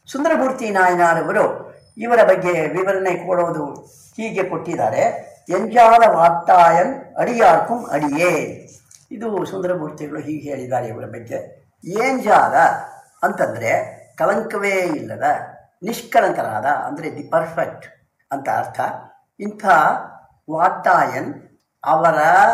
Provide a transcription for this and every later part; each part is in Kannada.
ಸುಂದರಮೂರ್ತಿ ನಾಯನಾರವರು ಇವರ ಬಗ್ಗೆ ವಿವರಣೆ ಕೊಡೋದು ಹೀಗೆ ಕೊಟ್ಟಿದ್ದಾರೆ ಎಂಜಾಲ ವಾಟ್ಟಾಯನ್ ಅಡಿಯಾರ್ಕುಂ ಅಡಿಯೇ ಇದು ಸುಂದರಮೂರ್ತಿಗಳು ಹೀಗೆ ಹೇಳಿದ್ದಾರೆ ಇವರ ಬಗ್ಗೆ ಏಂಜಾಲ ಅಂತಂದರೆ ಕಳಂಕವೇ ಇಲ್ಲದ ನಿಷ್ಕಳಂಕರಾದ ಅಂದರೆ ದಿ ಪರ್ಫೆಕ್ಟ್ ಅಂತ ಅರ್ಥ ಇಂಥ ವಾಟ್ಟಾಯನ್ ಅವರ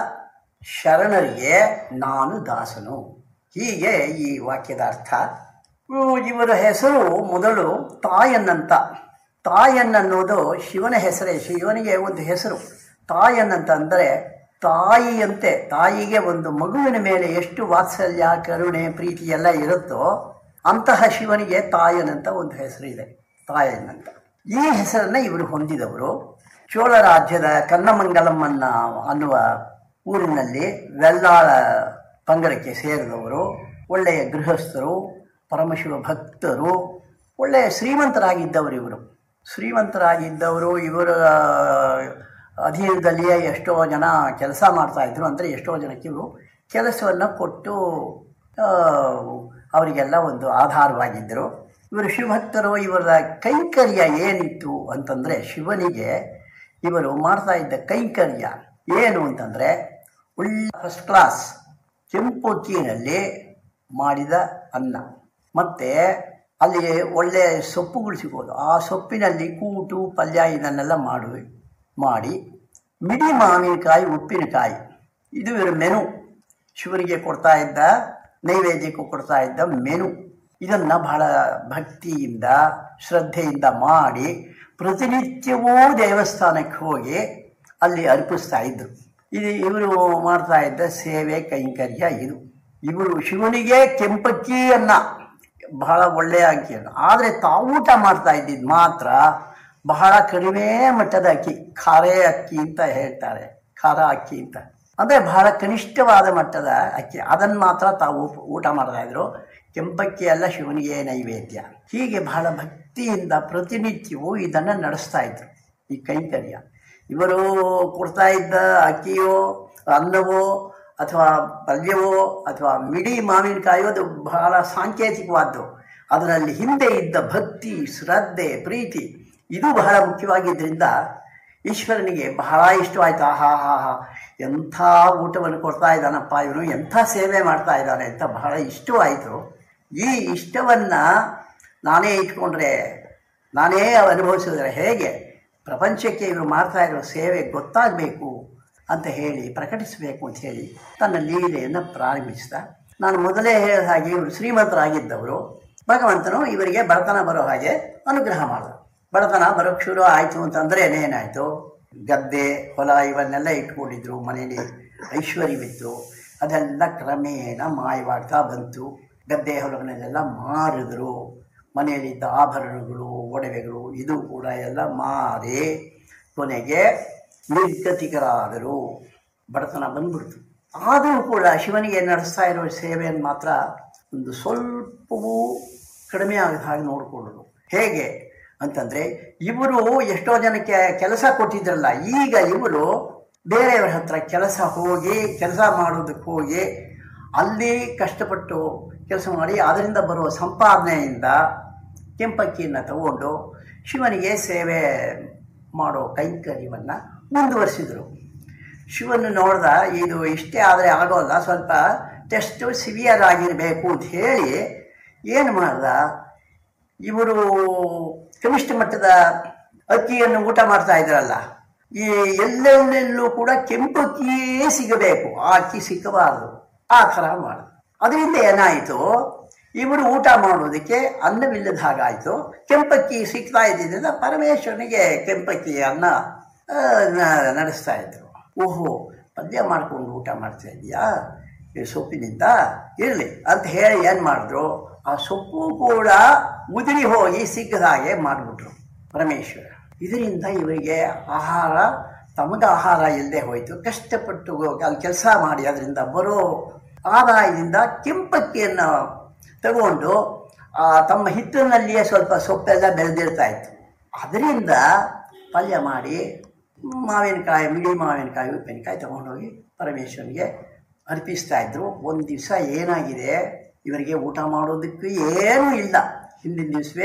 ಶರಣರಿಗೆ ನಾನು ದಾಸನು ಹೀಗೆ ಈ ವಾಕ್ಯದ ಅರ್ಥ ಇವು- ಇವರ ಹೆಸರು ಮೊದಲು ತಾಯನ್ ಅಂತ ತಾಯನ್ ಅನ್ನೋದು ಶಿವನ ಹೆಸರೇ ಶಿವನಿಗೆ ಒಂದು ಹೆಸರು ತಾಯನ್ ಅಂತ ಅಂದರೆ ತಾಯಿಯಂತೆ ತಾಯಿಗೆ ಒಂದು ಮಗುವಿನ ಮೇಲೆ ಎಷ್ಟು ವಾತ್ಸಲ್ಯ ಕರುಣೆ ಪ್ರೀತಿ ಎಲ್ಲ ಇರುತ್ತೋ ಅಂತಹ ಶಿವನಿಗೆ ತಾಯನ್ ಅಂತ ಒಂದು ಹೆಸರು ಇದೆ ತಾಯನ್ ಅಂತ ಈ ಹೆಸರನ್ನು ಇವರು ಹೊಂದಿದವರು ಚೋಳ ರಾಜ್ಯದ ಕನ್ನಮಂಗಲಮ್ಮನ್ನ ಅನ್ನುವ ಊರಿನಲ್ಲಿ ವೆಲ್ಲಾಳ ಪಂಗಡಕ್ಕೆ ಸೇರಿದವರು ಒಳ್ಳೆಯ ಗೃಹಸ್ಥರು ಪರಮಶಿವ ಭಕ್ತರು ಒಳ್ಳೆಯ ಶ್ರೀಮಂತರಾಗಿದ್ದವರು ಇವರು ಶ್ರೀಮಂತರಾಗಿದ್ದವರು ಇವರ ಅಧೀನದಲ್ಲಿಯೇ ಎಷ್ಟೋ ಜನ ಕೆಲಸ ಮಾಡ್ತಾ ಇದ್ರು ಅಂದರೆ ಎಷ್ಟೋ ಜನಕ್ಕೆ ಇವರು ಕೆಲಸವನ್ನು ಕೊಟ್ಟು ಆ, ಅವರಿಗೆಲ್ಲ ಒಂದು ಆಧಾರವಾಗಿದ್ದರು ಇವರು ಶಿವಭಕ್ತರು ಇವರ ಕೈಂಕರ್ಯ ಏನಿತ್ತು ಅಂತಂದರೆ ಶಿವನಿಗೆ ಇವರು ಮಾಡ್ತಾ ಇದ್ದ ಕೈಂಕರ್ಯ ಏನು ಅಂತಂದರೆ ಒಳ್ಳೆ ಫಸ್ಟ್ ಕ್ಲಾಸ್ ಕೆಂಪು ಅಕ್ಕಿನಲ್ಲಿ ಮಾಡಿದ ಅನ್ನ ಮತ್ತು ಅಲ್ಲಿ ಒಳ್ಳೆ ಸೊಪ್ಪುಗಳು ಸಿಗೋದು ಆ ಸೊಪ್ಪಿನಲ್ಲಿ ಕೂಟು ಪಲ್ಯ ಇದನ್ನೆಲ್ಲ ಮಾಡುವೆ ಮಾಡಿ ಮಿಡಿ ಮಾವಿನಕಾಯಿ ಉಪ್ಪಿನಕಾಯಿ ಇದು ಇವರ ಮೆನು ಶಿವನಿಗೆ ಕೊಡ್ತಾ ಇದ್ದ ನೈವೇದ್ಯಕ್ಕೂ ಕೊಡ್ತಾ ಇದ್ದ ಮೆನು ಇದನ್ನು ಬಹಳ ಭಕ್ತಿಯಿಂದ ಶ್ರದ್ಧೆಯಿಂದ ಮಾಡಿ ಪ್ರತಿನಿತ್ಯವೂ ದೇವಸ್ಥಾನಕ್ಕೆ ಹೋಗಿ ಅಲ್ಲಿ ಅರ್ಪಿಸ್ತಾ ಇದ್ರು ಇದು ಇವರು ಮಾಡ್ತಾ ಇದ್ದ ಸೇವೆ ಕೈಂಕರ್ಯ ಇದು ಇವರು ಶಿವನಿಗೆ ಕೆಂಪಕ್ಕಿಯನ್ನ ಬಹಳ ಒಳ್ಳೆಯ ಅಕ್ಕಿಯನ್ನು ಆದರೆ ತಾವು ಊಟ ಮಾಡ್ತಾ ಇದ್ದಿದ್ದು ಮಾತ್ರ ಬಹಳ ಕಡಿಮೆ ಮಟ್ಟದ ಅಕ್ಕಿ ಖಾರೆ ಅಕ್ಕಿ ಅಂತ ಹೇಳ್ತಾರೆ ಖಾರ ಅಕ್ಕಿ ಅಂತ ಅಂದರೆ ಬಹಳ ಕನಿಷ್ಠವಾದ ಮಟ್ಟದ ಅಕ್ಕಿ ಅದನ್ನು ಮಾತ್ರ ತಾವು ಊಟ ಮಾಡ್ತಾ ಇದ್ರು ಕೆಂಪಕ್ಕಿ ಎಲ್ಲ ಶಿವನಿಗೆ ನೈವೇದ್ಯ ಹೀಗೆ ಬಹಳ ಭಕ್ತಿಯಿಂದ ಪ್ರತಿನಿತ್ಯವೂ ಇದನ್ನು ನಡೆಸ್ತಾ ಇದ್ರು ಈ ಕೈಂಕರ್ಯ ಇವರು ಕೊಡ್ತಾ ಇದ್ದ ಅಕ್ಕಿಯೋ ಅನ್ನವೋ ಅಥವಾ ಪಲ್ಯವೋ ಅಥವಾ ಮಿಡಿ ಮಾವಿನಕಾಯೋ ಅದು ಬಹಳ ಸಾಂಕೇತಿಕವಾದ್ದು ಅದರಲ್ಲಿ ಹಿಂದೆ ಇದ್ದ ಭಕ್ತಿ ಶ್ರದ್ಧೆ ಪ್ರೀತಿ ಇದು ಬಹಳ ಮುಖ್ಯವಾಗಿದ್ದರಿಂದ ಈಶ್ವರನಿಗೆ ಬಹಳ ಇಷ್ಟವಾಯಿತು ಆಹಾ ಹಾ ಹಾ ಎಂಥ ಊಟವನ್ನು ಕೊಡ್ತಾ ಇದ್ದಾನಪ್ಪ ಇವನು ಎಂಥ ಸೇವೆ ಮಾಡ್ತಾ ಇದ್ದಾನೆ ಅಂತ ಬಹಳ ಇಷ್ಟವಾಯಿತು ಈ ಇಷ್ಟವನ್ನು ನಾನೇ ಇಟ್ಕೊಂಡ್ರೆ ನಾನೇ ಅನುಭವಿಸಿದ್ರೆ ಹೇಗೆ ಪ್ರಪಂಚಕ್ಕೆ ಇವರು ಮಾಡ್ತಾ ಇರೋ ಸೇವೆ ಗೊತ್ತಾಗಬೇಕು ಅಂತ ಹೇಳಿ ಪ್ರಕಟಿಸಬೇಕು ಅಂತ ಹೇಳಿ ತನ್ನ ಲೀಲೆಯನ್ನು ಪ್ರಾರಂಭಿಸಿದ ನಾನು ಮೊದಲೇ ಹೇಳಿದ ಹಾಗೆ ಇವರು ಶ್ರೀಮಂತರಾಗಿದ್ದವರು ಭಗವಂತನು ಇವರಿಗೆ ಬಡತನ ಬರೋ ಹಾಗೆ ಅನುಗ್ರಹ ಮಾಡಿದ ಬಡತನ ಬರೋಕ್ಕೆ ಶುರು ಆಯಿತು ಅಂತಂದರೆ ಏನಾಯಿತು ಗದ್ದೆ ಹೊಲ ಇವನ್ನೆಲ್ಲ ಇಟ್ಕೊಂಡಿದ್ರು ಮನೆಯಲ್ಲಿ ಐಶ್ವರ್ಯವಿತ್ತು ಅದೆಲ್ಲ ಕ್ರಮೇಣ ಮಾಯವಾಗ್ತಾ ಬಂತು ಗದ್ದೆ ಹೊಲಗಳನ್ನೆಲ್ಲ ಮಾರಿದ್ರು ಮನೆಯಲ್ಲಿದ್ದ ಆಭರಣಗಳು ಒಡವೆಗಳು ಇದು ಕೂಡ ಎಲ್ಲ ಮಾರಿ ಕೊನೆಗೆ ನಿರ್ಗತಿಕರಾದರು ಬಡತನ ಬಂದ್ಬಿಡ್ತು ಆದರೂ ಕೂಡ ಶಿವನಿಗೆ ನಡೆಸ್ತಾ ಇರೋ ಸೇವೆಯನ್ನು ಮಾತ್ರ ಒಂದು ಸ್ವಲ್ಪವೂ ಕಡಿಮೆ ಆಗದ ಹಾಗೆ ನೋಡಿಕೊಂಡರು ಹೇಗೆ ಅಂತಂದರೆ ಇವರು ಎಷ್ಟೋ ಜನಕ್ಕೆ ಕೆಲಸ ಕೊಟ್ಟಿದ್ರಲ್ಲ ಈಗ ಇವರು ಬೇರೆಯವರ ಹತ್ರ ಕೆಲಸ ಹೋಗಿ ಕೆಲಸ ಮಾಡೋದಕ್ಕೆ ಹೋಗಿ ಅಲ್ಲಿ ಕಷ್ಟಪಟ್ಟು ಕೆಲಸ ಮಾಡಿ ಅದರಿಂದ ಬರುವ ಸಂಪಾದನೆಯಿಂದ ಕೆಂಪಕ್ಕಿಯನ್ನು ತಗೊಂಡು ಶಿವನಿಗೆ ಸೇವೆ ಮಾಡೋ ಕೈಂಕರ್ಯವನ್ನು ಮುಂದುವರಿಸಿದರು ಶಿವನು ನೋಡ್ದ ಇದು ಇಷ್ಟೇ ಆದರೆ ಆಗೋಲ್ಲ ಸ್ವಲ್ಪ ಟೆಸ್ಟು ಸಿವಿಯರ್ ಆಗಿರಬೇಕು ಅಂತ ಹೇಳಿ ಏನು ಮಾಡ್ದ ಇವರು ಕನಿಷ್ಠ ಮಟ್ಟದ ಅಕ್ಕಿಯನ್ನು ಊಟ ಮಾಡ್ತಾ ಇದ್ರಲ್ಲ ಈ ಎಲ್ಲೆಲ್ಲೆಲ್ಲೂ ಕೂಡ ಕೆಂಪು ಅಕ್ಕಿಯೇ ಸಿಗಬೇಕು ಆ ಅಕ್ಕಿ ಸಿಕ್ಕಬಾರದು ಆ ಥರ ಮಾಡ ಅದರಿಂದ ಏನಾಯಿತು ಇವರು ಊಟ ಮಾಡೋದಕ್ಕೆ ಅನ್ನವಿಲ್ಲದ ಹಾಗಾಯಿತು ಕೆಂಪಕ್ಕಿ ಸಿಗ್ತಾ ಇದ್ದಿದ್ದರಿಂದ ಪರಮೇಶ್ವರನಿಗೆ ಕೆಂಪಕ್ಕಿ ಅನ್ನ ಆ, ನ- ನಡೆಸ್ತಾ ಇದ್ರು ಓಹೋ ಪದ್ಯ ಮಾಡ್ಕೊಂಡು ಊಟ ಮಾಡ್ತಾ ಇದೆಯಾ ಈ ಸೊಪ್ಪಿನಿಂದ ಇರಲಿ ಅಂತ ಹೇಳಿ ಏನು ಮಾಡಿದ್ರು ಆ ಸೊಪ್ಪು ಕೂಡ ಉದುರಿ ಹೋಗಿ ಸಿಕ್ಕದ ಹಾಗೆ ಮಾಡಿಬಿಟ್ರು ಪರಮೇಶ್ವರ ಇದರಿಂದ ಇವರಿಗೆ ಆಹಾರ ತಮಗೆ ಆಹಾರ ಇಲ್ಲದೆ ಹೋಯಿತು ಕಷ್ಟಪಟ್ಟು ಅಲ್ಲಿ ಕೆಲಸ ಮಾಡಿ ಅದರಿಂದ ಬರೋ ಆದಾಯದಿಂದ ಕೆಂಪಕ್ಕಿಯನ್ನು ತಗೊಂಡು ಆ, ತಮ್ಮ ಹಿಟ್ಟಿನಲ್ಲಿಯೇ ಸ್ವಲ್ಪ ಸೊಪ್ಪೆಲ್ಲ ಬೆಳೆದಿರ್ತಾ ಇತ್ತು ಅದರಿಂದ ಪಲ್ಯ ಮಾಡಿ ಮಾವಿನಕಾಯಿ ಮಿಡಿ ಮಾವಿನಕಾಯಿ ಉಪ್ಪಿನಕಾಯಿ ತಗೊಂಡೋಗಿ ಪರಮೇಶ್ವರನಿಗೆ ಅರ್ಪಿಸ್ತಾ ಇದ್ರು ಒಂದು ದಿವಸ ಏನಾಗಿದೆ ಇವರಿಗೆ ಊಟ ಮಾಡೋದಕ್ಕೂ ಏನೂ ಇಲ್ಲ ಹಿಂದಿನ ದಿವಸವೇ